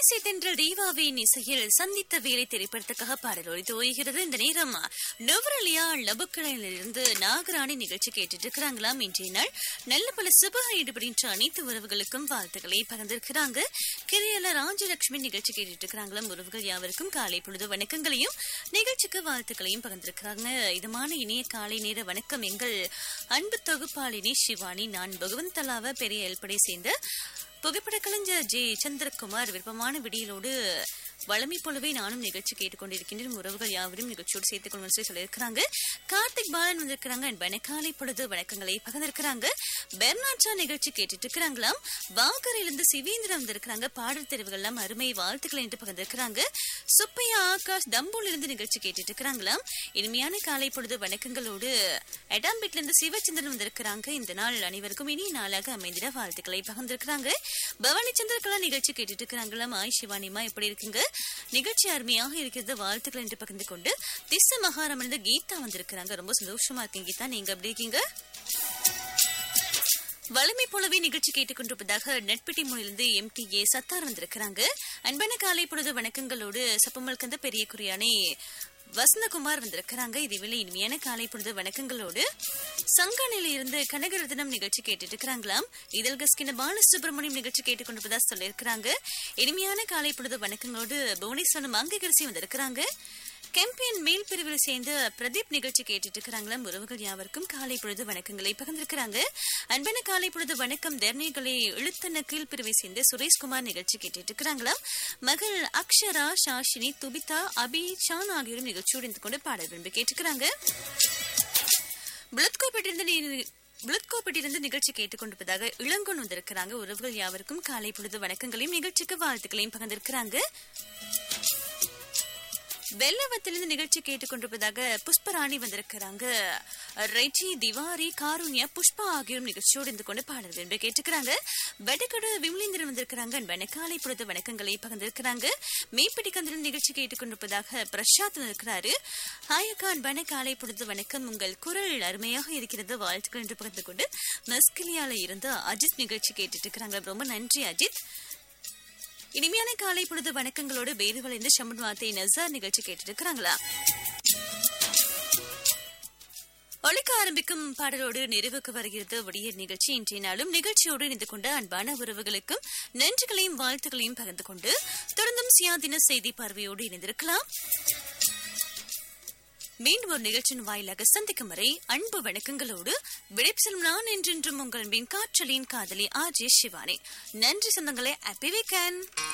இன்னிசை தென்றல் தீபாவின் இசையில் சந்தித்த வேலை திரைப்படத்துக்காக பாடல் ஒழித்து ஓய்கிறது இந்த நேரம் நுவரலியா லபுக்கடையிலிருந்து நாகராணி நிகழ்ச்சி கேட்டுட்டு இருக்கிறாங்களாம் இன்றைய நாள் நல்ல பல சுப ஈடுபடுகின்ற அனைத்து உறவுகளுக்கும் வாழ்த்துக்களை பகிர்ந்திருக்கிறாங்க கிரியல ராஜலட்சுமி நிகழ்ச்சி கேட்டுட்டு இருக்கிறாங்களாம் உறவுகள் யாவருக்கும் காலை பொழுது வணக்கங்களையும் நிகழ்ச்சிக்கு வாழ்த்துக்களையும் பகிர்ந்திருக்கிறாங்க இதமான இனிய காலை நேர வணக்கம் எங்கள் அன்பு தொகுப்பாளினி சிவானி நான் பகவந்தலாவ பெரிய எல்படை சேர்ந்த புகைப்பட கலைஞர் ஜே சந்திரகுமார் விருப்பமான விடியலோடு வளமை போலவே நானும் நிகழ்ச்சி கேட்டுக்கொண்டிருக்கின்றேன் உறவுகள் யாவரும் நிகழ்ச்சியோடு சேர்த்துக் கொள்ளும் சொல்லி சொல்லியிருக்கிறாங்க கார்த்திக் பாலன் வந்திருக்கிறாங்க வனக்காலை பொழுது வணக்கங்களை பகிர்ந்திருக்கிறாங்க பெர்னாட்சா நிகழ்ச்சி கேட்டுட்டு இருக்கிறாங்களாம் வாகரையிலிருந்து சிவேந்திரம் வந்திருக்கிறாங்க பாடல் தெரிவுகள்லாம் அருமை வாழ்த்துக்களை என்று பகிர்ந்திருக்கிறாங்க சுப்பையா ஆகாஷ் தம்பூர்ல இருந்து நிகழ்ச்சி கேட்டுட்டு இருக்கிறாங்களாம் இனிமையான காலை பொழுது வணக்கங்களோடு எடாம்பேட்ல இருந்து சிவச்சந்திரன் வந்திருக்கிறாங்க இந்த நாள் அனைவருக்கும் இனிய நாளாக அமைந்திட வாழ்த்துக்களை பகிர்ந்திருக்கிறாங்க பவானி சந்திரகலா நிகழ்ச்சி கேட்டுட்டு இருக்கிறாங்களாம் ஆய் சிவானிமா எப்படி இருக்குங்க நிகழ்ச்சி அருமையாக இருக்கிறது வாழ்த்துக்கள் என்று பகிர்ந்து கொண்டு திச மகாரம் இருந்து கீதா வந்திருக்கிறாங்க ரொம்ப சந்தோஷமா இருக்கீங்க கீதா நீங்க எப்படி இருக்கீங்க வளமை போலவே நிகழ்ச்சி கேட்டுக்கொண்டிருப்பதாக நெட்பெட்டி மொழியிலிருந்து எம் டி ஏ சத்தார் வந்திருக்கிறாங்க அன்பான காலை பொழுது வணக்கங்களோடு சப்பமல் கந்த பெரிய குறியானை வசந்தகுமார் வந்திருக்கிறாங்க இதுவேளை இனிமையான காலை பொழுது வணக்கங்களோடு சங்கானில இருந்து கனகரத்னம் நிகழ்ச்சி கேட்டுட்டு இருக்கிறாங்களாம் இதழ் கஸ்கின பாலசுப்ரமணியம் நிகழ்ச்சி கேட்டுக்கொண்டிருப்பதா சொல்லியிருக்கிறாங்க இனிமையான காலை பொழுது வணக்கங்களோடு புவனேஸ்வரம் அங்ககரிசி வந்திருக்கிறாங்க கேம்பியன் மேல் பிரிவில் சேர்ந்த பிரதீப் நிகழ்ச்சி கேட்டுட்டு இருக்கிறாங்களாம் உறவுகள் யாவருக்கும் காலை பொழுது வணக்கங்களை பகிர்ந்திருக்கிறாங்க அன்பான காலை பொழுது வணக்கம் தர்ணிகளை இழுத்தன கீழ் பிரிவை சேர்ந்த சுரேஷ்குமார் நிகழ்ச்சி கேட்டுட்டு இருக்கிறாங்களாம் மகள் அக்ஷரா ஷாஷினி துபிதா அபி ஷான் ஆகியோரும் நிகழ்ச்சியோடு இருந்து கொண்டு பாடல் விரும்பி கேட்டுக்கிறாங்க புளத்கோப்பட்டிருந்து புளத்கோப்பட்டிலிருந்து நிகழ்ச்சி கேட்டுக்கொண்டிருப்பதாக இளங்கோன் வந்திருக்கிறாங்க உறவுகள் யாவருக்கும் காலை பொழுது வணக்கங்களையும் நிகழ்ச்சிக்கு வாழ்த்துக்களையும் பகிர்ந்திருக்கிறாங்க வெள்ளவத்திலிருந்து நிகழ்ச்சி கேட்டுக்கொண்டிருப்பதாக புஷ்பராணி வந்திருக்கிறாங்க ரெஜி திவாரி காருண்யா புஷ்பா ஆகியோரும் நிகழ்ச்சியோடு இருந்து கொண்டு பாடல் விரும்பி கேட்டுக்கிறாங்க வெடக்கடு விமலேந்திரன் வந்திருக்கிறாங்க வணக்காலை பொழுது வணக்கங்களை பகிர்ந்திருக்கிறாங்க மேப்பிடி கந்திரன் நிகழ்ச்சி கேட்டுக்கொண்டிருப்பதாக பிரசாத் வந்திருக்கிறாரு ஹாயக்கான் வணக்காலை பொழுது வணக்கம் உங்கள் குரல் அருமையாக இருக்கிறது வாழ்த்துக்கள் என்று பகிர்ந்து கொண்டு மஸ்கிலியால இருந்து அஜித் நிகழ்ச்சி கேட்டுட்டு இருக்கிறாங்க ரொம்ப நன்றி அஜித் இனிமையான காலை பொழுது வணக்கங்களோடு வேறுவளைந்து ஷமன் வார்த்தை நசார் நிகழ்ச்சி கேட்டுட்டு இருக்கிறாங்களா ஒழிக்க ஆரம்பிக்கும் பாடலோடு நிறைவுக்கு வருகிறது விடியர் நிகழ்ச்சி இன்றைய நாளும் நிகழ்ச்சியோடு இணைந்து கொண்ட அன்பான உறவுகளுக்கும் நன்றிகளையும் வாழ்த்துக்களையும் பகிர்ந்து கொண்டு தொடர்ந்தும் சுயாதீன செய்தி பார்வையோடு இணைந்திருக்கலாம் மீண்டும் ஒரு நிகழ்ச்சியின் வாயிலாக சந்திக்கும் வரை அன்பு வணக்கங்களோடு விடைபெறும் நான் என்றென்றும் உங்கள் அன்பின் காற்றலின் காதலி ஆர் ஜே சிவானி நன்றி சொந்தங்களே ஹாப்பி வீக்கெண்ட்